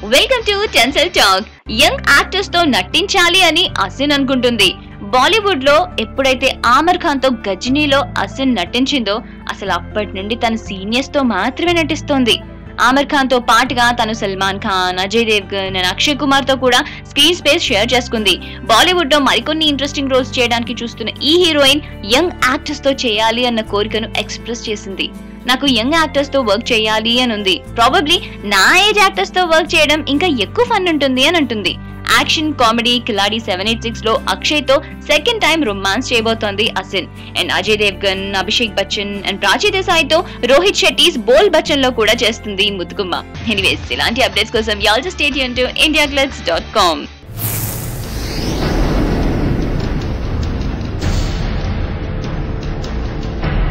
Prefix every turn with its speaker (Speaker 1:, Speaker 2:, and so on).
Speaker 1: welcome to tinsel talk young actors తో నటించాలి అని అసిన్ అనుకుంటుంది బాలీవుడ్ లో ఎప్పుడైతే ఆమర్ ఖాన్ తో గజనీలో అసిన్ నటించిందో అసలు అప్పటి నుండి తన సీనియర్స్ తో మాత్రమే నటిస్తోంది ఆమర్ ఖాన్ తో పాటుగా తను సల్మాన్ ఖాన్ అజయ్ దేవ్గన్ అండ్ అక్షయ్ కుమార్ తో కూడా స్క్రీన్ స్పేస్ షేర్ చేసుకుంది బాలీవుడ్ లో మరికొన్ని ఇంట్రెస్టింగ్ రోల్స్ చేయడానికి చూస్తున్న ఈ హీరోయిన్ యంగ్ యాక్టర్స్ తో చేయాలి అన్న కోరికను ఎక్స్ప్రెస్ చేసింది నాకు యంగ్ యాక్టర్స్ తో వర్క్ చేయాలి అని ఉంది ప్రాబబ్లీ నా ఏజ్ యాక్టర్స్ తో వర్క్ చేయడం ఇంకా ఎక్కువ ఫన్ ఉంటుంది అని అంటుంది action comedy Khiladi seven eight six లో అక్షయ్ తో సెకండ్ టైం రొమాన్స్ చేయబోతోంది అసిన్ అండ్ అజయ్ దేవ్గన్ అభిషేక్ బచ్చన్ అండ్ ప్రాచీ దేశాయ్ తో రోహిత్ శెట్టీస్ బోల్ బచ్చన్ లో కూడా చేస్తుంది ముతుకుమ్మ ఎనీవేస్ ఇలాంటి అప్డేట్స్ కోసం యాల్ state to India dot com